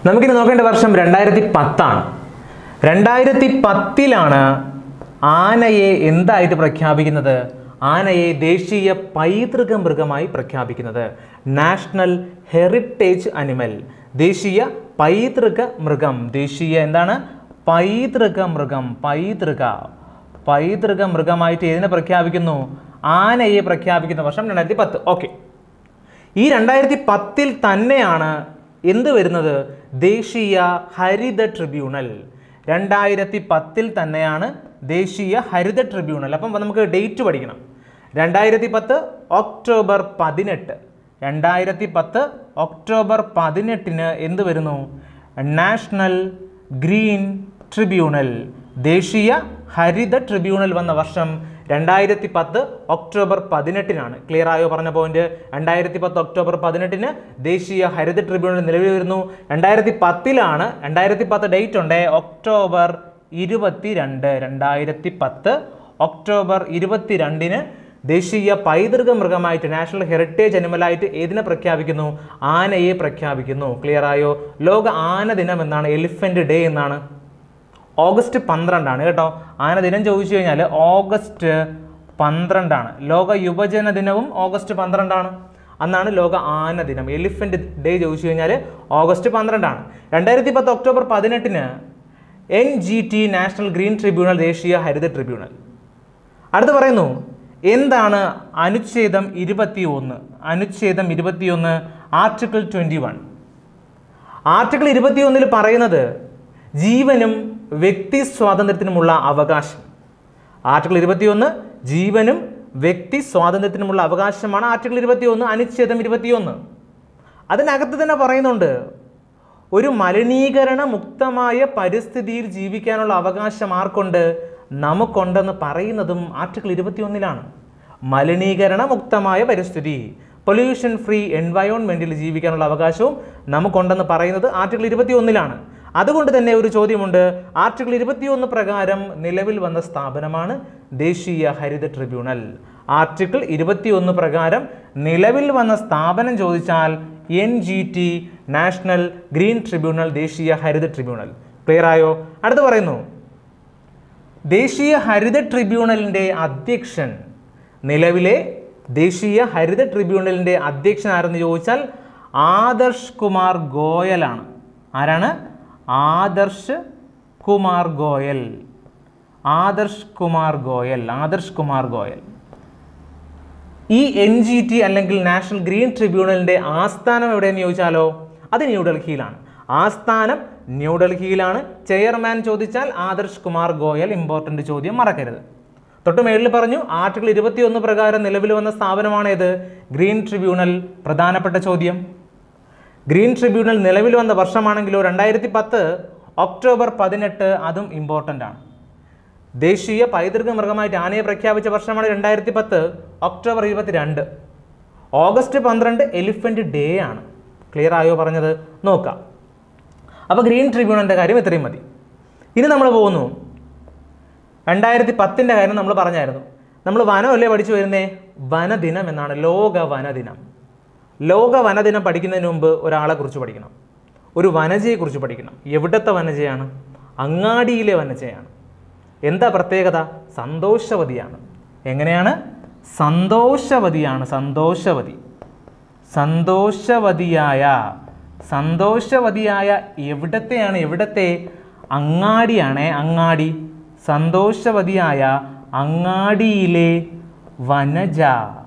നമുക്കിനി നോക്കേണ്ട വർഷം രണ്ടായിരത്തി പത്താണ് രണ്ടായിരത്തി പത്തിലാണ് ആനയെ എന്തായിട്ട് പ്രഖ്യാപിക്കുന്നത് ആനയെ ദേശീയ പൈതൃക മൃഗമായി പ്രഖ്യാപിക്കുന്നത് നാഷണൽ ഹെറിറ്റേജ് അനിമൽ ദേശീയ പൈതൃക മൃഗം ദേശീയ എന്താണ് പൈതൃക മൃഗം പൈതൃക പൈതൃക മൃഗമായിട്ട് ഏതിനെ പ്രഖ്യാപിക്കുന്നു ആനയെ പ്രഖ്യാപിക്കുന്ന വർഷം രണ്ടായിരത്തി പത്ത് ഓക്കെ ഈ രണ്ടായിരത്തി പത്തിൽ തന്നെയാണ് എന്ത് വരുന്നത് ദേശീയ ഹരിത ട്രിബ്യൂണൽ രണ്ടായിരത്തി പത്തിൽ തന്നെയാണ് ദേശീയ ഹരിത ട്രിബ്യൂണൽ അപ്പം നമുക്ക് ഡേറ്റ് പഠിക്കണം രണ്ടായിരത്തി പത്ത് ഒക്ടോബർ പതിനെട്ട് രണ്ടായിരത്തി പത്ത് ഒക്ടോബർ പതിനെട്ടിന് എന്ത് വരുന്നു നാഷണൽ ഗ്രീൻ ട്രിബ്യൂണൽ ദേശീയ ഹരിത ട്രിബ്യൂണൽ വന്ന വർഷം രണ്ടായിരത്തി പത്ത് ഒക്ടോബർ പതിനെട്ടിനാണ് ക്ലിയർ ആയോ പറഞ്ഞ പോയിന്റ് രണ്ടായിരത്തി പത്ത് ഒക്ടോബർ പതിനെട്ടിന് ദേശീയ ഹരിത ട്രിബ്യൂണൽ നിലവിൽ വരുന്നു രണ്ടായിരത്തി പത്തിലാണ് രണ്ടായിരത്തി പത്ത് ഡേറ്റ് ഉണ്ട് ഒക്ടോബർ ഇരുപത്തി രണ്ട് രണ്ടായിരത്തി പത്ത് ഒക്ടോബർ ഇരുപത്തിരണ്ടിന് ദേശീയ പൈതൃക മൃഗമായിട്ട് നാഷണൽ ഹെറിറ്റേജ് അനിമലായിട്ട് ഏതിനെ പ്രഖ്യാപിക്കുന്നു ആനയെ പ്രഖ്യാപിക്കുന്നു ക്ലിയർ ആയോ ലോക ആന ദിനം എന്നാണ് എലിഫന്റ് ഡേ എന്നാണ് ഓഗസ്റ്റ് പന്ത്രണ്ടാണ് കേട്ടോ ആന ദിനം ചോദിച്ചു കഴിഞ്ഞാൽ ഓഗസ്റ്റ് പന്ത്രണ്ടാണ് ലോക യുവജന ദിനവും ഓഗസ്റ്റ് പന്ത്രണ്ടാണ് അന്നാണ് ലോക ആന ദിനം എലിഫന്റ് ഡേ ചോദിച്ചു കഴിഞ്ഞാൽ ഓഗസ്റ്റ് പന്ത്രണ്ടാണ് രണ്ടായിരത്തി പത്ത് ഒക്ടോബർ പതിനെട്ടിന് N G T national green tribunal ദേശീയ ഹരിത ട്രിബ്യൂണൽ അടുത്ത് പറയുന്നു എന്താണ് അനുച്ഛേദം ഇരുപത്തി ഒന്ന് അനുച്ഛേദം ഇരുപത്തിയൊന്ന് ആർട്ടിക്കിൾ ട്വൻറ്റി വൺ ആർട്ടിക്കിൾ ഇരുപത്തിയൊന്നിൽ പറയുന്നത് ജീവനും വ്യക്തി സ്വാതന്ത്ര്യത്തിനുമുള്ള അവകാശം ആർട്ടിക്കിൾ ഇരുപത്തിയൊന്ന് ജീവനും വ്യക്തി സ്വാതന്ത്ര്യത്തിനുമുള്ള അവകാശമാണ് ആർട്ടിക്കിൾ ഇരുപത്തിയൊന്ന് അനുച്ഛേദം ഇരുപത്തിയൊന്ന് അതിനകത്ത് തന്നെ പറയുന്നുണ്ട് ഒരു മലിനീകരണ മുക്തമായ പരിസ്ഥിതിയിൽ ജീവിക്കാനുള്ള അവകാശം ആർക്കുണ്ട് നമുക്കുണ്ടെന്ന് പറയുന്നതും ആർട്ടിക്കിൾ ഇരുപത്തിയൊന്നിലാണ് മലിനീകരണ മുക്തമായ പരിസ്ഥിതി പൊല്യൂഷൻ ഫ്രീ എൻവയോൺമെൻറ്റിൽ ജീവിക്കാനുള്ള അവകാശവും നമുക്കുണ്ടെന്ന് പറയുന്നത് ആർട്ടിക്കിൾ ഇരുപത്തിയൊന്നിലാണ് അതുകൊണ്ട് തന്നെ ഒരു ചോദ്യമുണ്ട് ആർട്ടിക്കിൾ ഇരുപത്തിയൊന്ന് പ്രകാരം നിലവിൽ വന്ന സ്ഥാപനമാണ് ദേശീയ ഹരിത ട്രിബ്യൂണൽ ആർട്ടിക്കിൾ ഇരുപത്തിയൊന്ന് പ്രകാരം നിലവിൽ വന്ന സ്ഥാപനം ചോദിച്ചാൽ N G T national green tribunal ദേശീയ ഹരിത ട്രിബ്യൂണൽ ക്ലിയർ ആയോ അടുത്ത് പറയുന്നു ദേശീയ ഹരിത ട്രിബ്യൂണലിൻ്റെ അധ്യക്ഷൻ നിലവിലെ ദേശീയ ഹരിത ട്രിബ്യൂണലിൻ്റെ അധ്യക്ഷൻ ആരെന്ന് ചോദിച്ചാൽ ആദർശ് കുമാർ ഗോയലാണ് ആരാണ് ആദർശ് കുമാർ ഗോയൽ ആദർശ് കുമാർ ഗോയൽ ആദർശ് കുമാർ ഗോയൽ ഈ എൻ ജി ടി അല്ലെങ്കിൽ നാഷണൽ ഗ്രീൻ ട്രിബ്യൂണലിൻ്റെ ആസ്ഥാനം എവിടെയെന്ന് ചോദിച്ചാലോ അത് ന്യൂഡൽഹിയിലാണ് ആസ്ഥാനം ന്യൂഡൽഹിയിലാണ് ചെയർമാൻ ചോദിച്ചാൽ ആദർശ് കുമാർ ഗോയൽ ഇമ്പോർട്ടൻ്റ് ചോദ്യം മറക്കരുത് തൊട്ട് മേളിൽ പറഞ്ഞു ആർട്ടിക്കിൾ ഇരുപത്തിയൊന്ന് പ്രകാരം നിലവിൽ വന്ന സ്ഥാപനമാണ് ഇത് ഗ്രീൻ ട്രിബ്യൂണൽ പ്രധാനപ്പെട്ട ചോദ്യം ഗ്രീൻ ട്രിബ്യൂണൽ നിലവിൽ വന്ന വർഷമാണെങ്കിലോ രണ്ടായിരത്തി പത്ത് ഒക്ടോബർ പതിനെട്ട് അതും ഇമ്പോർട്ടൻ്റ് ആണ് ദേശീയ പൈതൃക മൃഗമായിട്ട് ആനയെ പ്രഖ്യാപിച്ച വർഷമാണ് രണ്ടായിരത്തി പത്ത് ഒക്ടോബർ ഇരുപത്തിരണ്ട് ഓഗസ്റ്റ് പന്ത്രണ്ട് എലിഫന്റ് ഡേ ആണ് ക്ലിയർ ആയോ പറഞ്ഞത് നോക്കാം അപ്പോൾ ഗ്രീൻ ട്രിബ്യൂണലിൻ്റെ കാര്യം ഇത്രയും മതി ഇനി നമ്മൾ പോകുന്നു രണ്ടായിരത്തി പത്തിൻ്റെ കാര്യം നമ്മൾ പറഞ്ഞായിരുന്നു നമ്മൾ വനമല്ലേ പഠിച്ചു വരുന്നേ വനദിനം എന്നാണ് ലോക വനദിനം ലോക വനദിനം പഠിക്കുന്നതിന് മുമ്പ് ഒരാളെ കുറിച്ച് പഠിക്കണം ഒരു വനജയെക്കുറിച്ച് പഠിക്കണം എവിടത്തെ വനജയാണ് അങ്ങാടിയിലെ വനജയാണ് എന്താ പ്രത്യേകത സന്തോഷവതിയാണ് എങ്ങനെയാണ് സന്തോഷവതിയാണ് സന്തോഷവതി സന്തോഷവതിയായ സന്തോഷവതിയായ എവിടത്തെയാണ് എവിടത്തെ അങ്ങാടിയാണ് അങ്ങാടി സന്തോഷവതിയായ അങ്ങാടിയിലെ വനജ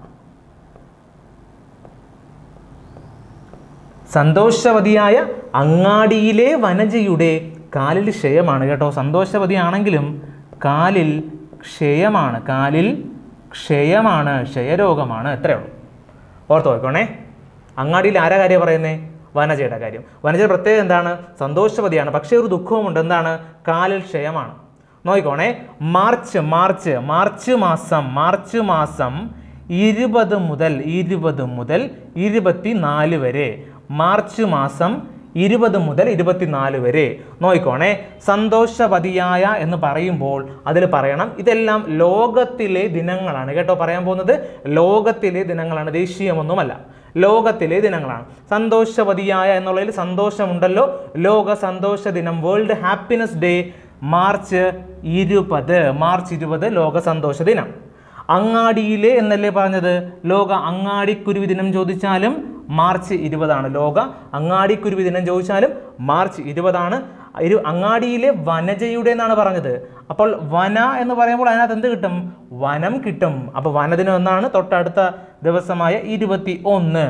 സന്തോഷവതിയായ അങ്ങാടിയിലെ വനജയുടെ കാലിൽ ക്ഷയമാണ് കേട്ടോ സന്തോഷവതിയാണെങ്കിലും കാലിൽ ക്ഷയമാണ് കാലിൽ ക്ഷയമാണ് ക്ഷയരോഗമാണ് എത്രയേ ഉള്ളൂ ഓർത്ത് നോക്കണേ അങ്ങാടിയിൽ ആരാ കാര്യം പറയുന്നേ വനജയുടെ കാര്യം വനജയുടെ പ്രത്യേകത എന്താണ് സന്തോഷവതിയാണ് പക്ഷേ ഒരു ദുഃഖവുമുണ്ട് എന്താണ് കാലിൽ ക്ഷയമാണ് നോക്കിക്കോണേ മാർച്ച് മാർച്ച് മാർച്ച് മാസം മാർച്ച് മാസം ഇരുപത് മുതൽ ഇരുപത് മുതൽ ഇരുപത്തി നാല് വരെ മാർച്ച് മാസം ഇരുപത് മുതൽ ഇരുപത്തിനാല് വരെ നോയിക്കോണേ സന്തോഷവതിയായ എന്ന് പറയുമ്പോൾ അതിൽ പറയണം ഇതെല്ലാം ലോകത്തിലെ ദിനങ്ങളാണ് കേട്ടോ പറയാൻ പോകുന്നത് ലോകത്തിലെ ദിനങ്ങളാണ് ദേശീയമൊന്നുമല്ല ലോകത്തിലെ ദിനങ്ങളാണ് സന്തോഷവതിയായ എന്നുള്ളതിൽ സന്തോഷമുണ്ടല്ലോ ലോക സന്തോഷ ദിനം വേൾഡ് ഹാപ്പിനെസ് ഡേ മാർച്ച് ഇരുപത് മാർച്ച് ഇരുപത് ലോക സന്തോഷ ദിനം അങ്ങാടിയിലെ എന്നല്ലേ പറഞ്ഞത് ലോക അങ്ങാടിക്കുരുവി ദിനം ചോദിച്ചാലും മാർച്ച് ഇരുപതാണ് ലോക അങ്ങാടിക്കുരുവി ദിനം ചോദിച്ചാലും മാർച്ച് ഇരുപതാണ് ഇരു അങ്ങാടിയിലെ വനജയുടെ എന്നാണ് പറഞ്ഞത് അപ്പോൾ വന എന്ന് പറയുമ്പോൾ അതിനകത്ത് എന്ത് കിട്ടും വനം കിട്ടും അപ്പോൾ വനദിനം എന്നാണ് തൊട്ടടുത്ത ദിവസമായ ഇരുപത്തി ഒന്ന്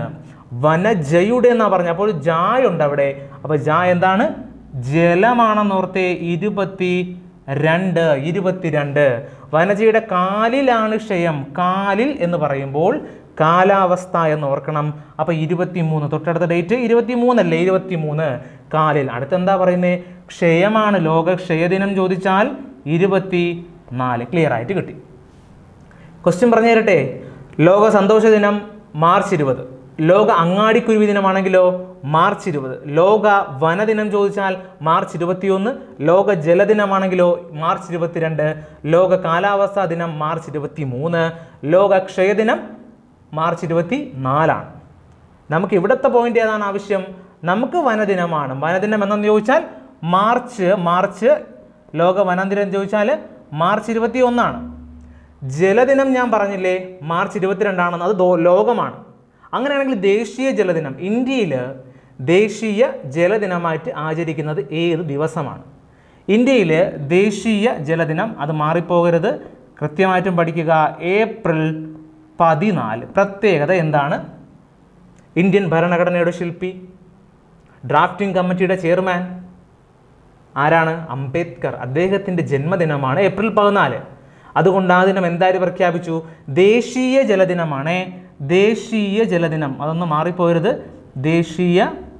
വനജയുടെ എന്നാ പറഞ്ഞത് അപ്പോൾ ജായ ഉണ്ട് അവിടെ അപ്പോൾ ജാ എന്താണ് ജലമാണെന്നോർത്തെ ഇരുപത്തി രണ്ട് ഇരുപത്തിരണ്ട് വനജയുടെ കാലിലാണ് ക്ഷയം കാലിൽ എന്ന് പറയുമ്പോൾ കാലാവസ്ഥ എന്ന് ഓർക്കണം അപ്പോൾ ഇരുപത്തി മൂന്ന് തൊട്ടടുത്ത ഡേറ്റ് ഇരുപത്തി മൂന്നല്ലേ ഇരുപത്തി മൂന്ന് കാലിൽ അടുത്തെന്താ പറയുന്നത് ക്ഷയമാണ് ലോക ക്ഷയദിനം ചോദിച്ചാൽ ഇരുപത്തി നാല് ക്ലിയർ ആയിട്ട് കിട്ടി ക്വസ്റ്റ്യൻ പറഞ്ഞു തരട്ടെ ലോക സന്തോഷ ദിനം മാർച്ച് ഇരുപത് ലോക അങ്ങാടിക്കുരുവി ദിനമാണെങ്കിലോ മാർച്ച് ഇരുപത് ലോക വനദിനം ചോദിച്ചാൽ മാർച്ച് ഇരുപത്തിയൊന്ന് ലോക ജലദിനമാണെങ്കിലോ മാർച്ച് ഇരുപത്തിരണ്ട് ലോക കാലാവസ്ഥാ ദിനം മാർച്ച് ഇരുപത്തി മൂന്ന് ലോക ക്ഷയദിനം മാർച്ച് ഇരുപത്തി നാലാണ് നമുക്ക് ഇവിടുത്തെ പോയിന്റ് ഏതാണ് ആവശ്യം നമുക്ക് വനദിനമാണ് വനദിനം എന്നെന്ന് ചോദിച്ചാൽ മാർച്ച് മാർച്ച് ലോക വനദിനം ചോദിച്ചാൽ മാർച്ച് ഇരുപത്തി ഒന്നാണ് ജലദിനം ഞാൻ പറഞ്ഞില്ലേ മാർച്ച് ഇരുപത്തിരണ്ടാണെന്ന് അത് ദോ- ലോകമാണ് അങ്ങനെയാണെങ്കിൽ ദേശീയ ജലദിനം ഇന്ത്യയിൽ ദേശീയ ജലദിനമായിട്ട് ആചരിക്കുന്നത് ഏത് ദിവസമാണ് ഇന്ത്യയിൽ ദേശീയ ജലദിനം അത് മാറിപ്പോകരുത് കൃത്യമായിട്ടും പഠിക്കുക ഏപ്രിൽ പതിനാല് പ്രത്യേകത എന്താണ് ഇന്ത്യൻ ഭരണഘടനയുടെ ശില്പി ഡ്രാഫ്റ്റിംഗ് കമ്മിറ്റിയുടെ ചെയർമാൻ ആരാണ് അംബേദ്കർ അദ്ദേഹത്തിൻ്റെ ജന്മദിനമാണ് ഏപ്രിൽ പതിനാല് അതുകൊണ്ട് ആ ദിനം എന്തായാലും പ്രഖ്യാപിച്ചു ദേശീയ ജലദിനമാണ് ദേശീയ ജലദിനം അതൊന്ന് മാറിപ്പോയരുത് ദേശീയ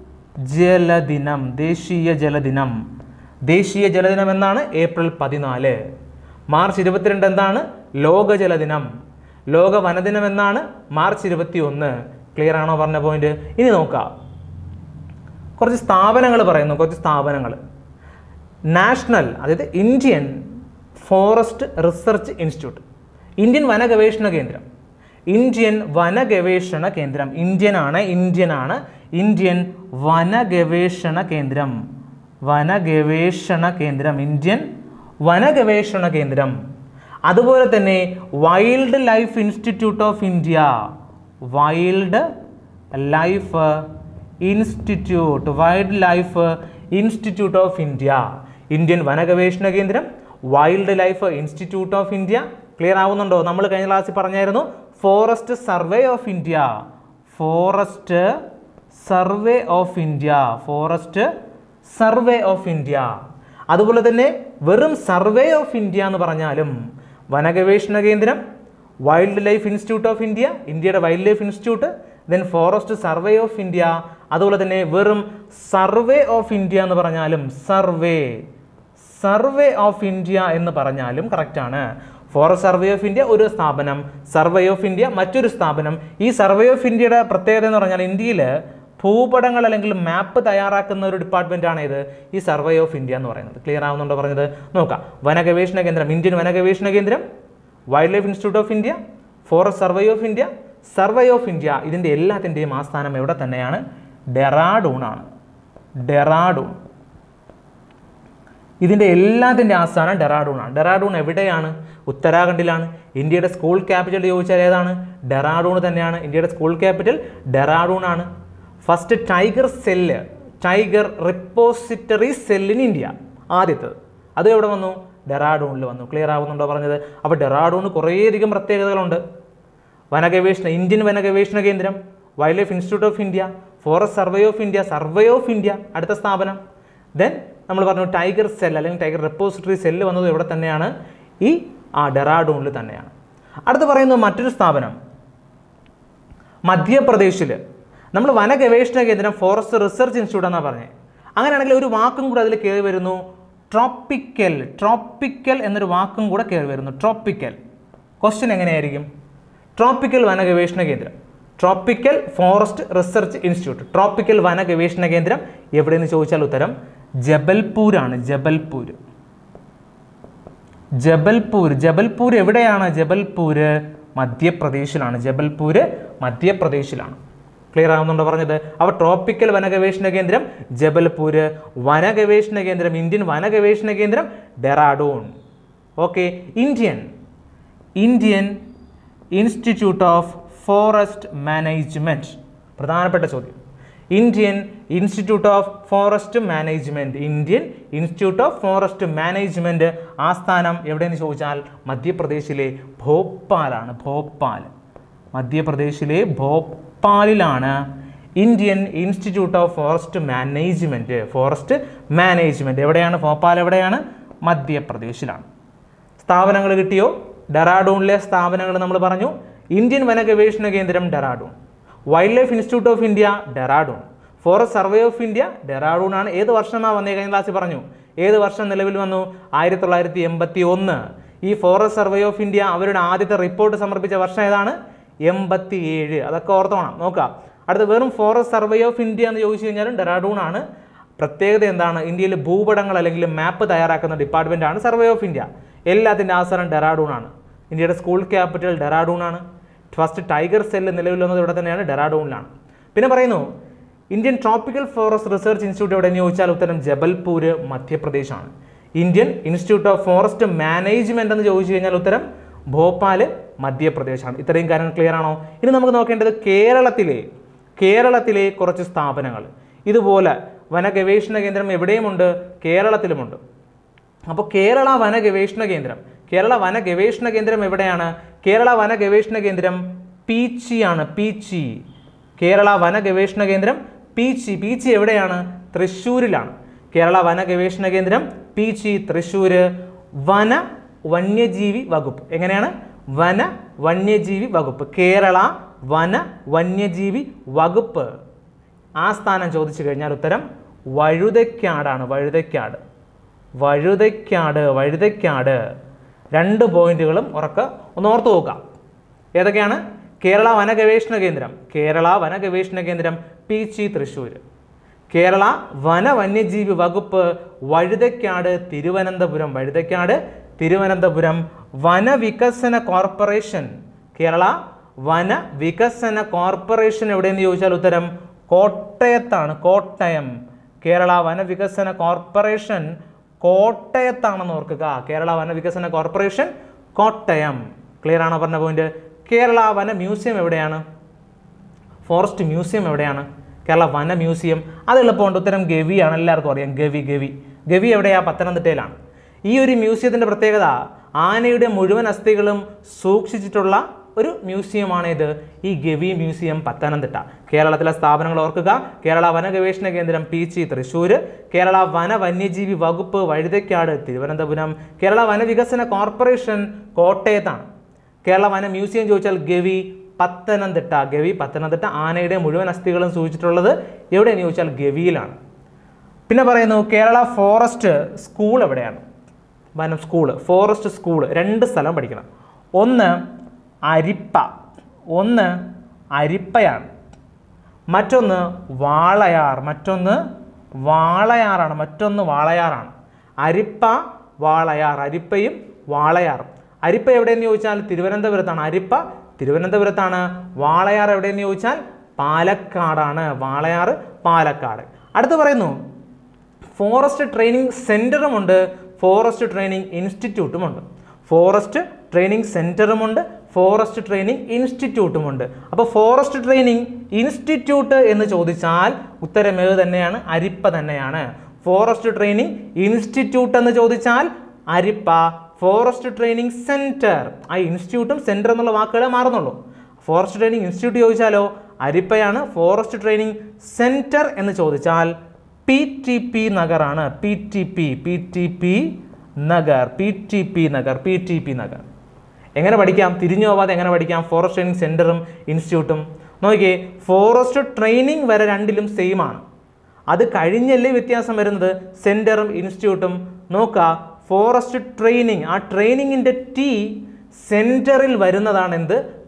ജലദിനം ദേശീയ ജലദിനം ദേശീയ ജലദിനം എന്നാണ് ഏപ്രിൽ പതിനാല് മാർച്ച് ഇരുപത്തിരണ്ട് എന്താണ് ലോക ജലദിനം ലോക വനദിനം എന്നാണ് മാർച്ച് ഇരുപത്തി ഒന്ന് ക്ലിയർ ആണോ പറഞ്ഞ പോയിന്റ് ഇനി നോക്കാം കുറച്ച് സ്ഥാപനങ്ങൾ പറയുന്നു കുറച്ച് സ്ഥാപനങ്ങൾ നാഷണൽ അതായത് Indian forest research institute Indian വന ഗവേഷണ കേന്ദ്രം ഇന്ത്യൻ വന ഗവേഷണ കേന്ദ്രം ഇന്ത്യൻ ആണ് ഇന്ത്യൻ ആണ് ഇന്ത്യൻ വന ഗവേഷണ കേന്ദ്രം വന ഗവേഷണ കേന്ദ്രം ഇന്ത്യൻ വന ഗവേഷണ കേന്ദ്രം അതുപോലെ തന്നെ wildlife institute of India wildlife institute wildlife institute of India Indian വനഗവേഷണ കേന്ദ്രം wildlife institute of India clear ആവുന്നുണ്ടോ നമ്മൾ കഴിഞ്ഞ ക്ലാസ്സിൽ പറഞ്ഞായിരുന്നു forest survey of India forest survey of India forest survey of India അതുപോലെ തന്നെ വെറും സർവേ ഓഫ് ഇന്ത്യ എന്ന് പറഞ്ഞാലും വനഗവേഷണ കേന്ദ്രം wildlife institute of India ഇന്ത്യയുടെ wildlife institute then forest survey of India അതുപോലെ തന്നെ വെറും സർവേ ഓഫ് ഇന്ത്യ എന്ന് പറഞ്ഞാലും സർവേ സർവേ ഓഫ് ഇന്ത്യ എന്ന് പറഞ്ഞാലും കറക്റ്റാണ് ഫോറസ്റ്റ് സർവേ ഓഫ് ഇന്ത്യ ഒരു സ്ഥാപനം സർവേ ഓഫ് ഇന്ത്യ മറ്റൊരു സ്ഥാപനം ഈ സർവേ ഓഫ് ഇന്ത്യയുടെ പ്രത്യേകത എന്ന് പറഞ്ഞാൽ ഇന്ത്യയിൽ ഭൂപടങ്ങൾ അല്ലെങ്കിൽ മാപ്പ് തയ്യാറാക്കുന്ന ഒരു ഡിപ്പാർട്ട്മെൻ്റ് ആണ് ഇത് ഈ സർവേ ഓഫ് ഇന്ത്യ എന്ന് പറയുന്നത് ക്ലിയർ ആവുന്നുണ്ടോ പറഞ്ഞത് നോക്കാം വനഗവേഷണ കേന്ദ്രം ഇന്ത്യൻ വനഗവേഷണ കേന്ദ്രം wildlife institute of India forest survey of India survey of India ഇതിൻ്റെ എല്ലാത്തിൻ്റെയും ആസ്ഥാനം എവിടെ തന്നെയാണ് ഡെറാഡൂൺ ആണ് ഡെറാഡൂൺ ഇതിൻ്റെ എല്ലാത്തിൻ്റെ ആസ്ഥാനം ഡെറാഡൂൺ ആണ് ഡെറാഡൂൺ എവിടെയാണ് ഉത്തരാഖണ്ഡിലാണ് ഇന്ത്യയുടെ സ്കൂൾ ക്യാപിറ്റൽ ചോദിച്ചാൽ ഏതാണ് ഡെറാഡൂൺ തന്നെയാണ് ഇന്ത്യയുടെ സ്കൂൾ ക്യാപിറ്റൽ ഡെറാഡൂൺ ആണ് first tiger cell tiger repository cell in India ആദ്യത്തത് അത് എവിടെ വന്നു ഡെറാഡൂണിൽ വന്നു ക്ലിയർ ആവുന്നുണ്ടോ പറഞ്ഞത് അപ്പോൾ ഡെറാഡൂണ് കുറേയധികം പ്രത്യേകതകളുണ്ട് വനഗവേഷണ ഇന്ത്യൻ വനഗവേഷണ കേന്ദ്രം wildlife institute of India forest survey of India survey of India അടുത്ത സ്ഥാപനം ദെൻ നമ്മൾ പറഞ്ഞു ടൈഗർ സെൽ അല്ലെങ്കിൽ ടൈഗർ റെപ്പോസിറ്ററി സെല്ല് വന്നത് ഇവിടെ തന്നെയാണ് ഈ ആ ഡെറാഡൂണിൽ തന്നെയാണ് അടുത്ത് പറയുന്നത് മറ്റൊരു സ്ഥാപനം മധ്യപ്രദേശിൽ നമ്മൾ വന ഗവേഷണ കേന്ദ്രം ഫോറസ്റ്റ് റിസർച്ച് ഇൻസ്റ്റിറ്റ്യൂട്ട് എന്നാണ് പറഞ്ഞത് അങ്ങനെയാണെങ്കിൽ ഒരു വാക്കും കൂടെ അതിൽ കയറി വരുന്നു ട്രോപ്പിക്കൽ ട്രോപ്പിക്കൽ എന്നൊരു വാക്കും കൂടെ കയറി വരുന്നു ട്രോപ്പിക്കൽ ക്വസ്റ്റ്യൻ എങ്ങനെയായിരിക്കും ട്രോപ്പിക്കൽ വന ഗവേഷണ കേന്ദ്രം tropical forest research institute tropical വന ഗവേഷണ കേന്ദ്രം എവിടെയെന്ന് ചോദിച്ചാൽ ഉത്തരം ജബൽപൂരാണ് ജബൽപൂർ ജബൽപൂർ ജബൽപൂർ എവിടെയാണ് ജബൽപൂർ മധ്യപ്രദേശിലാണ് ജബൽപൂർ മധ്യപ്രദേശിലാണ് ക്ലിയർ ആവുന്നുണ്ടോ പറഞ്ഞത് അപ്പോൾ ട്രോപ്പിക്കൽ വന ഗവേഷണ കേന്ദ്രം ജബൽപൂർ വന ഗവേഷണ കേന്ദ്രം ഇന്ത്യൻ വന ഗവേഷണ കേന്ദ്രം Dehradun okay Indian Indian institute of forest management പ്രധാനപ്പെട്ട ചോദ്യം Indian institute of forest management Indian institute of forest management ആസ്ഥാനം എവിടെയെന്ന് ചോദിച്ചാൽ മധ്യപ്രദേശിലെ ഭോപ്പാലാണ് ഭോപ്പാൽ മധ്യപ്രദേശിലെ ഭോപ്പാലിലാണ് Indian institute of forest management forest management എവിടെയാണ് ഭോപ്പാൽ എവിടെയാണ് മധ്യപ്രദേശിലാണ് സ്ഥാപനങ്ങൾ കിട്ടിയോ ഡെറാഡൂണിലെ സ്ഥാപനങ്ങൾ നമ്മൾ പറഞ്ഞു ഇന്ത്യൻ വന ഗവേഷണ കേന്ദ്രം Dehradun wildlife institute of India Dehradun forest survey of India Dehradun ആണ് ഏത് വർഷമാണ് വന്നേ കഴിഞ്ഞ ക്ലാസ്സിൽ പറഞ്ഞു ഏത് വർഷം നിലവിൽ വന്നു ആയിരത്തി തൊള്ളായിരത്തി എൺപത്തി ഒന്ന് ഈ ഫോറസ്റ്റ് സർവേ ഓഫ് ഇന്ത്യ അവരുടെ ആദ്യത്തെ റിപ്പോർട്ട് സമർപ്പിച്ച വർഷം ഏതാണ് എൺപത്തി ഏഴ് അതൊക്കെ ഓർത്തോണം നോക്കാം അടുത്ത വെറും ഫോറസ്റ്റ് സർവേ ഓഫ് ഇന്ത്യ എന്ന് ചോദിച്ചു കഴിഞ്ഞാലും ഡെറാഡൂൺ ആണ് പ്രത്യേകത എന്താണ് ഇന്ത്യയിൽ ഭൂപടങ്ങൾ അല്ലെങ്കിൽ മാപ്പ് തയ്യാറാക്കുന്ന ഡിപ്പാർട്ട്മെൻ്റ് ആണ് സർവേ ഓഫ് ഇന്ത്യ എല്ലാത്തിൻ്റെ ആസ്ഥാനം ഡെറാഡൂൺ ആണ് ഇന്ത്യയുടെ സ്കൂൾ ക്യാപിറ്റൽ ഡെറാഡൂൺ ആണ് ഫസ്റ്റ് ടൈഗർ സെല്ല് നിലവിൽ വന്നത് ഇവിടെ തന്നെയാണ് ഡെറാഡൂണിലാണ് പിന്നെ പറയുന്നു Indian tropical forest research institute എവിടെ എന്ന് ചോദിച്ചാൽ ഉത്തരം ജബൽപൂർ മധ്യപ്രദേശാണ് Indian institute of forest management എന്ന് ചോദിച്ചു കഴിഞ്ഞാൽ ഉത്തരം ഭോപ്പാൽ മധ്യപ്രദേശാണ് ഇത്രയും കാര്യങ്ങൾ ക്ലിയർ ആണോ ഇനി നമുക്ക് നോക്കേണ്ടത് കേരളത്തിലെ കേരളത്തിലെ കുറച്ച് സ്ഥാപനങ്ങൾ ഇതുപോലെ വന ഗവേഷണ കേന്ദ്രം എവിടെയുമുണ്ട് കേരളത്തിലുമുണ്ട് അപ്പോൾ കേരള വന ഗവേഷണ കേന്ദ്രം കേരള വന ഗവേഷണ കേന്ദ്രം എവിടെയാണ് കേരള വന ഗവേഷണ കേന്ദ്രം പീച്ചിയാണ് പീച്ചി കേരള വന ഗവേഷണ കേന്ദ്രം പീച്ചി പീച്ചി എവിടെയാണ് തൃശ്ശൂരിലാണ് കേരള വന ഗവേഷണ കേന്ദ്രം പീച്ചി തൃശ്ശൂർ വന വന്യജീവി വകുപ്പ് എങ്ങനെയാണ് വന വന്യജീവി വകുപ്പ് കേരള വന വന്യജീവി വകുപ്പ് ആ സ്ഥാനം ചോദിച്ചു കഴിഞ്ഞാൽ ഉത്തരം വഴുതയ്ക്കാടാണ് വഴുതയ്ക്കാട് വഴുതയ്ക്കാട് വഴുതയ്ക്കാട് രണ്ട് പോയിന്റുകളും ഉറക്ക ഒന്ന് ഓർത്ത് നോക്കാം ഏതൊക്കെയാണ് കേരള വന ഗവേഷണ കേന്ദ്രം കേരള വന ഗവേഷണ കേന്ദ്രം പീച്ചി തൃശ്ശൂർ കേരള വന വന്യജീവി വകുപ്പ് വഴുതയ്ക്കാട് തിരുവനന്തപുരം വഴുതയ്ക്കാട് തിരുവനന്തപുരം വനവികസന കോർപ്പറേഷൻ കേരള വന വികസന കോർപ്പറേഷൻ എവിടെയെന്ന് ചോദിച്ചാൽ ഉത്തരം കോട്ടയത്താണ് കോട്ടയം കേരള വനവികസന കോർപ്പറേഷൻ കോട്ടയത്താണെന്ന് ഓർക്കുക കേരള വനവികസന കോർപ്പറേഷൻ കോട്ടയം ക്ലിയർ ആണോ പറഞ്ഞ പോയിന്റ് കേരള വന മ്യൂസിയം എവിടെയാണ് ഫോറസ്റ്റ് മ്യൂസിയം എവിടെയാണ് കേരള വന മ്യൂസിയം അത് എളുപ്പമുണ്ട് ഉത്തരം ഗവിയാണ് എല്ലാവർക്കും അറിയാം ഗവി ഗവി ഗവി എവിടെയാണ് പത്തനംതിട്ടയിലാണ് ഈ ഒരു മ്യൂസിയത്തിൻ്റെ പ്രത്യേകത ആനയുടെ മുഴുവൻ അസ്ഥികളും സൂക്ഷിച്ചിട്ടുള്ള ഒരു മ്യൂസിയമാണ് ഇത് ഈ ഗവി മ്യൂസിയം പത്തനംതിട്ട കേരളത്തിലെ സ്ഥാപനങ്ങൾ ഓർക്കുക കേരള വന ഗവേഷണ കേന്ദ്രം പീച്ചി തൃശ്ശൂർ കേരള വന വന്യജീവി വകുപ്പ് വഴുതയ്ക്കാട് തിരുവനന്തപുരം കേരള വനവികസന കോർപ്പറേഷൻ കോട്ടയത്താണ് കേരള വന മ്യൂസിയം ചോദിച്ചാൽ ഗവി പത്തനംതിട്ട ഗവി പത്തനംതിട്ട ആനയുടെ മുഴുവൻ അസ്ഥികളും സൂചിച്ചിട്ടുള്ളത് എവിടെയെന്ന് ചോദിച്ചാൽ ഗവിയിലാണ് പിന്നെ പറയുന്നു കേരള ഫോറസ്റ്റ് സ്കൂൾ എവിടെയാണ് വനം സ്കൂൾ ഫോറസ്റ്റ് സ്കൂൾ രണ്ട് സ്ഥലം പഠിക്കണം ഒന്ന് അരിപ്പ ഒന്ന് അരിപ്പയാണ് മറ്റൊന്ന് വാളയാർ മറ്റൊന്ന് വാളയാറാണ് മറ്റൊന്ന് വാളയാറാണ് അരിപ്പ വാളയാർ അരിപ്പയും വാളയാറും അരിപ്പ എവിടെയെന്ന് ചോദിച്ചാൽ തിരുവനന്തപുരത്താണ് അരിപ്പ തിരുവനന്തപുരത്താണ് വാളയാർ എവിടെയെന്ന് ചോദിച്ചാൽ പാലക്കാടാണ് വാളയാർ പാലക്കാട് അടുത്ത് പറയുന്നു ഫോറസ്റ്റ് ട്രെയിനിങ് സെൻറ്ററുമുണ്ട് ഫോറസ്റ്റ് ട്രെയിനിങ് ഇൻസ്റ്റിറ്റ്യൂട്ടുമുണ്ട് ഫോറസ്റ്റ് ട്രെയിനിങ് സെൻറ്ററുമുണ്ട് ഫോറസ്റ്റ് ട്രെയിനിങ് ഇൻസ്റ്റിറ്റ്യൂട്ടുമുണ്ട് അപ്പോൾ ഫോറസ്റ്റ് ട്രെയിനിങ് ഇൻസ്റ്റിറ്റ്യൂട്ട് എന്ന് ചോദിച്ചാൽ ഉത്തരം ഏത് തന്നെയാണ് അരിപ്പ തന്നെയാണ് ഫോറസ്റ്റ് ട്രെയിനിങ് ഇൻസ്റ്റിറ്റ്യൂട്ട് എന്ന് ചോദിച്ചാൽ അരിപ്പ ഫോറസ്റ്റ് ട്രെയിനിങ് സെൻറ്റർ ആ ഇൻസ്റ്റിറ്റ്യൂട്ടും സെൻറ്റർ എന്നുള്ള വാക്കുകളെ മാറുന്നുള്ളൂ ഫോറസ്റ്റ് ട്രെയിനിങ് ഇൻസ്റ്റിറ്റ്യൂട്ട് ചോദിച്ചാലോ അരിപ്പയാണ് ഫോറസ്റ്റ് ട്രെയിനിങ് സെൻറ്റർ എന്ന് ചോദിച്ചാൽ പി ടി പി നഗറാണ് P T P P T P Nagar P T P Nagar P T P Nagar എങ്ങനെ പഠിക്കാം തിരിഞ്ഞു പോവാതെ എങ്ങനെ പഠിക്കാം ഫോറസ്റ്റ് ട്രെയിനിങ് സെൻറ്ററും ഇൻസ്റ്റിറ്റ്യൂട്ടും നോക്കിയേ ഫോറസ്റ്റ് ട്രെയിനിങ് വരെ രണ്ടിലും സെയിം ആണ് അത് കഴിഞ്ഞല്ലേ വ്യത്യാസം വരുന്നത് സെൻറ്ററും ഇൻസ്റ്റിറ്റ്യൂട്ടും നോക്കുക ഫോറസ്റ്റ് ട്രെയിനിങ് ആ ട്രെയിനിങ്ങിൻ്റെ ടി സെൻറ്ററിൽ വരുന്നതാണ് എന്ത്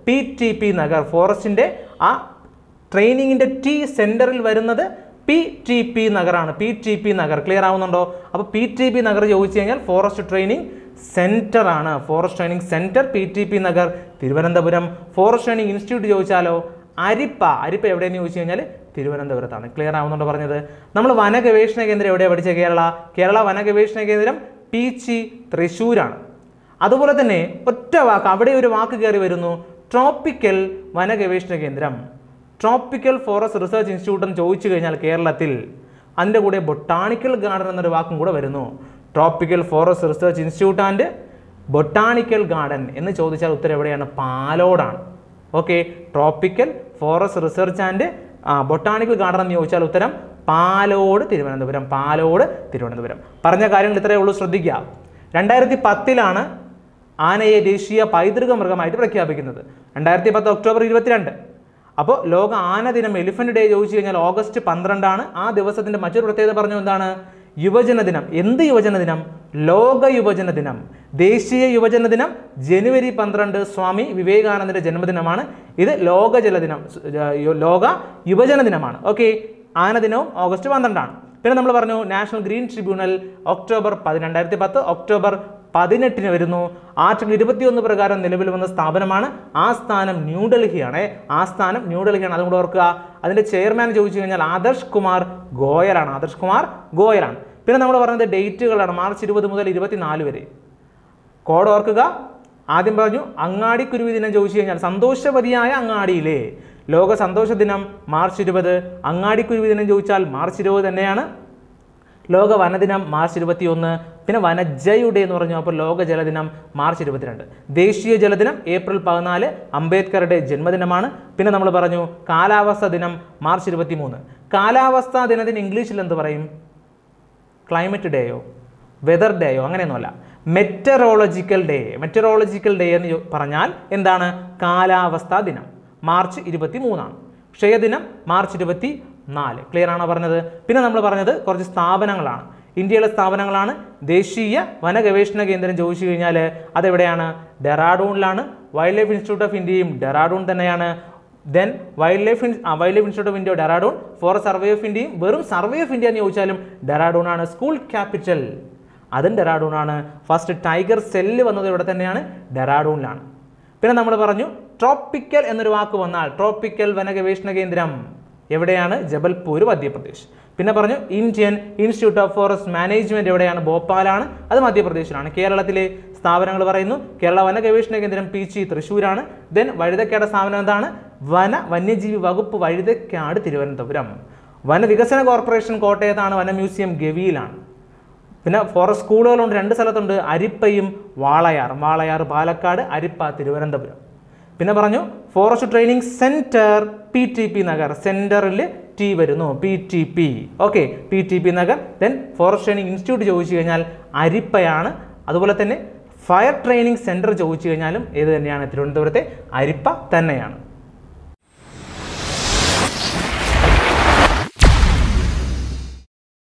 പി ടി പി നഗർ ഫോറസ്റ്റിൻ്റെ ആ ട്രെയിനിങ്ങിൻ്റെ ടി സെൻറ്ററിൽ വരുന്നത് പി ടി പി നഗറാണ് P T P Nagar clear ആവുന്നുണ്ടോ അപ്പോൾ പി ടി പി നഗർ ചോദിച്ചു കഴിഞ്ഞാൽ ഫോറസ്റ്റ് ട്രെയിനിങ് സെൻറ്റർ ആണ് forest training centre P T P Nagar Thiruvananthapuram forest training institute ചോദിച്ചാലോ അരിപ്പ അരിപ്പ എവിടെയെന്ന് ചോദിച്ചു കഴിഞ്ഞാൽ തിരുവനന്തപുരത്താണ് ക്ലിയർ ആവുന്നുണ്ടോ പറഞ്ഞത് നമ്മൾ വന ഗവേഷണ കേന്ദ്രം എവിടെയാണ് പഠിച്ചത് കേരള കേരള വന ഗവേഷണ കേന്ദ്രം പീച്ചി തൃശ്ശൂരാണ് അതുപോലെ തന്നെ ഒറ്റ വാക്ക് അവിടെ ഒരു വാക്ക് കയറി വരുന്നു ട്രോപ്പിക്കൽ വന ഗവേഷണ കേന്ദ്രം ട്രോപ്പിക്കൽ ഫോറസ്റ്റ് റിസർച്ച് ഇൻസ്റ്റിറ്റ്യൂട്ട് എന്ന് ചോദിച്ചു കഴിഞ്ഞാൽ കേരളത്തിൽ അതിൻ്റെ കൂടെ ബൊട്ടാണിക്കൽ ഗാർഡൻ എന്നൊരു വാക്കും കൂടെ വരുന്നു tropical forest research institute and botanical garden എന്ന് ചോദിച്ചാൽ ഉത്തരം എവിടെയാണ് പാലോടാണ് okay tropical forest research and botanical garden എന്ന് ചോദിച്ചാൽ ഉത്തരം പാലോട് തിരുവനന്തപുരം പാലോട് തിരുവനന്തപുരം പറഞ്ഞ കാര്യങ്ങൾ ഇത്രയേ ഉള്ളൂ ശ്രദ്ധിക്കുക രണ്ടായിരത്തി പത്തിലാണ് ആനയെ ദേശീയ പൈതൃക മൃഗമായിട്ട് പ്രഖ്യാപിക്കുന്നത് രണ്ടായിരത്തി പത്ത് ഒക്ടോബർ ഇരുപത്തിരണ്ട് അപ്പോൾ ലോക ആന ദിനം എലിഫന്റ് ഡേ ചോദിച്ചു കഴിഞ്ഞാൽ ഓഗസ്റ്റ് പന്ത്രണ്ടാണ് ആ ദിവസത്തിന്റെ മറ്റൊരു പ്രത്യേകത പറഞ്ഞു എന്താണ് യുവജന ദിനം എന്ത് യുവജന ദിനം ലോക യുവജന ദിനം ദേശീയ യുവജന ദിനം ജനുവരി പന്ത്രണ്ട് സ്വാമി വിവേകാനന്ദന്റെ ജന്മദിനമാണ് ഇത് ലോക ജലദിനം സ്- ഏർ ലോക യുവജന ദിനമാണ് ഓക്കെ ആന ദിനവും ഓഗസ്റ്റ് പന്ത്രണ്ടാണ് പിന്നെ നമ്മൾ പറഞ്ഞു നാഷണൽ ഗ്രീൻ ട്രിബ്യൂണൽ ഒക്ടോബർ പതി രണ്ടായിരത്തി പത്ത് ഒക്ടോബർ പതിനെട്ടിന് വരുന്നു ആർട്ടിക്കിൾ ഇരുപത്തിയൊന്ന് പ്രകാരം നിലവിൽ വന്ന സ്ഥാപനമാണ് ആ സ്ഥാനം ന്യൂഡൽഹിയാണ് ആ സ്ഥാനം ന്യൂഡൽഹിയാണ് അതും കൂടെ ഓർക്കുക അതിൻ്റെ ചെയർമാൻ ചോദിച്ചു കഴിഞ്ഞാൽ ആദർശ് കുമാർ ഗോയലാണ് ആദർശ് കുമാർ ഗോയലാണ് പിന്നെ നമ്മൾ പറഞ്ഞത് ഡേറ്റുകളാണ് മാർച്ച് ഇരുപത് മുതൽ ഇരുപത്തിനാല് വരെ കോഡ് ഓർക്കുക ആദ്യം പറഞ്ഞു അങ്ങാടിക്കുരുവി ദിനം ചോദിച്ചു കഴിഞ്ഞാൽ സന്തോഷവതിയായ അങ്ങാടിയിലെ ലോക സന്തോഷ ദിനം മാർച്ച് ഇരുപത് അങ്ങാടിക്കുരുവി ദിനം ചോദിച്ചാൽ മാർച്ച് ഇരുപത് തന്നെയാണ് ലോക വനദിനം മാർച്ച് ഇരുപത്തിയൊന്ന് പിന്നെ വനജയുടെ എന്ന് പറഞ്ഞു അപ്പോൾ ലോക ജലദിനം മാർച്ച് ഇരുപത്തിരണ്ട് ദേശീയ ജലദിനം ഏപ്രിൽ പതിനാല് അംബേദ്കറുടെ ജന്മദിനമാണ് പിന്നെ നമ്മൾ പറഞ്ഞു കാലാവസ്ഥ ദിനം മാർച്ച് ഇരുപത്തി മൂന്ന് കാലാവസ്ഥാ ദിനത്തിന് ഇംഗ്ലീഷിൽ എന്ത് പറയും ക്ലൈമറ്റ് ഡേയോ വെതർ ഡേയോ അങ്ങനെയൊന്നുമല്ല മെറ്ററോളജിക്കൽ ഡേ മെറ്ററോളജിക്കൽ ഡേ എന്ന് ചോ- പറഞ്ഞാൽ എന്താണ് കാലാവസ്ഥാ ദിനം മാർച്ച് ഇരുപത്തി മൂന്നാണ് ക്ഷയദിനം മാർച്ച് ഇരുപത്തി നാല് ക്ലിയർ ആണോ പറഞ്ഞത് പിന്നെ നമ്മൾ പറഞ്ഞത് കുറച്ച് സ്ഥാപനങ്ങളാണ് ഇന്ത്യയിലെ സ്ഥാപനങ്ങളാണ് ദേശീയ വന ഗവേഷണ കേന്ദ്രം ചോദിച്ചു കഴിഞ്ഞാൽ അതെവിടെയാണ് ഡെറാഡൂണിലാണ് വൈൽഡ് ലൈഫ് ഇൻസ്റ്റിറ്റ്യൂട്ട് ഓഫ് ഇന്ത്യയും ഡെറാഡൂൺ തന്നെയാണ് then wildlife wildlife institute of India Dehradun for survey of ഇന്ത്യയും വെറും സർവേ ഓഫ് ഇന്ത്യ എന്ന് ചോദിച്ചാലും ഡെറാഡൂൺ ആണ് സ്കൂൾ ക്യാപിറ്റൽ അതും ഡെറാഡൂൺ ആണ് ഫസ്റ്റ് ടൈഗർ സെല്ല് വന്നത് ഇവിടെ തന്നെയാണ് ഡെറാഡൂണിലാണ് പിന്നെ നമ്മൾ പറഞ്ഞു ട്രോപ്പിക്കൽ എന്നൊരു വാക്ക് വന്നാൽ ട്രോപ്പിക്കൽ വന ഗവേഷണ കേന്ദ്രം എവിടെയാണ് ജബൽപൂർ മധ്യപ്രദേശ് പിന്നെ പറഞ്ഞു Indian institute of forest management എവിടെയാണ് ഭോപ്പാലാണ് അത് മധ്യപ്രദേശിലാണ് കേരളത്തിലെ സ്ഥാപനങ്ങൾ പറയുന്നു കേരള വന ഗവേഷണ കേന്ദ്രം പി ചി തൃശ്ശൂരാണ് ദെൻ വഴുതക്കാട് സ്ഥാപനം എന്താണ് വന വന്യജീവി വകുപ്പ് വഴുതക്കാട് തിരുവനന്തപുരം വനവികസന കോർപ്പറേഷൻ കോട്ടയത്താണ് വന മ്യൂസിയം ഗവിയിലാണ് പിന്നെ ഫോറസ്റ്റ് സ്കൂളുകളുണ്ട് രണ്ട് സ്ഥലത്തുണ്ട് അരിപ്പയും വാളയാർ വാളയാർ പാലക്കാട് അരിപ്പ തിരുവനന്തപുരം പിന്നെ പറഞ്ഞു forest training centre P T P Nagar സെൻറ്ററിൽ ടി വരുന്നു P T P okay P T P Nagar then forest training institute ചോദിച്ചു കഴിഞ്ഞാൽ അരിപ്പയാണ് അതുപോലെ തന്നെ ഫയർ ട്രെയിനിങ് സെൻറ്റർ ചോദിച്ചു കഴിഞ്ഞാലും ഏത് തന്നെയാണ് തിരുവനന്തപുരത്തെ അരിപ്പ തന്നെയാണ്